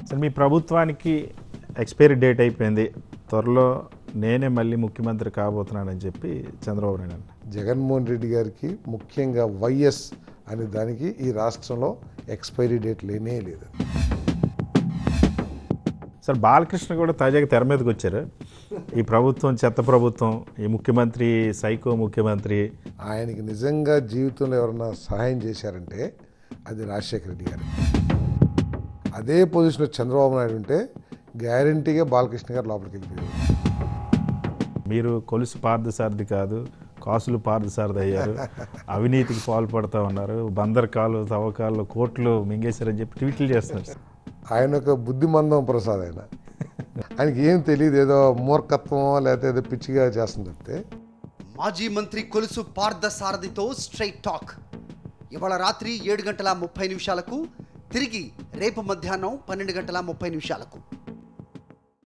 అసలు మీ ప్రభుత్వానికి expiry date అయిపోయింది త్వరలో నేనే మళ్ళీ ముఖ్యమంత్రి కాబోతున్నానని చెప్పి చంద్రబాబు నాయుడు అన్నారు జగన్మోహన్ రెడ్డి గారికి ముఖ్యంగా వైఎస్ అనే దానికి ఈ రాష్ట్రంలో ఎక్స్పైరీ డేట్ లేనే లేదు సార్ బాలకృష్ణ కూడా తాజాగా తెర మీదకి వచ్చారు ఈ ప్రభుత్వం చెత్త ప్రభుత్వం ఈ ముఖ్యమంత్రి సైకో ముఖ్యమంత్రి ఆయనకి నిజంగా జీవితంలో ఎవరన్నా సహాయం చేశారంటే అది రాజశేఖర రెడ్డి గారు అదే పొజిషన్లో చంద్రబాబు నాయుడు ఉంటే గ్యారంటీగా బాలకృష్ణ గారు లోపలికి వెళ్ళిపోయారు మీరు కొలుసు పార్థసారథి కాదు కాసులు పార్థసారథి అయ్యారు అవినీతికి పాల్పడతా ఉన్నారు బందరకాలు తవ్వకాలు కోట్లు మింగేశారని చెప్పి ట్వీట్లు చేస్తున్నారు సార్. ఆయన ఒక బుద్ధిమందం ప్రసాద్ ఆయన ఆయనకి ఏం తెలియదు ఏదో మూర్ఖత్వం లేకపోతే ఏదో పిచ్చిగా చేస్తుంది తప్పితే మాజీ మంత్రి కొలుసు పార్థ సారథితో స్ట్రైట్ టాక్ ఇవాళ రాత్రి ఏడు గంటల ముప్పై నిమిషాలకు తిరిగి రేపు మధ్యాహ్నం పన్నెండు గంటల ముప్పై నిమిషాలకు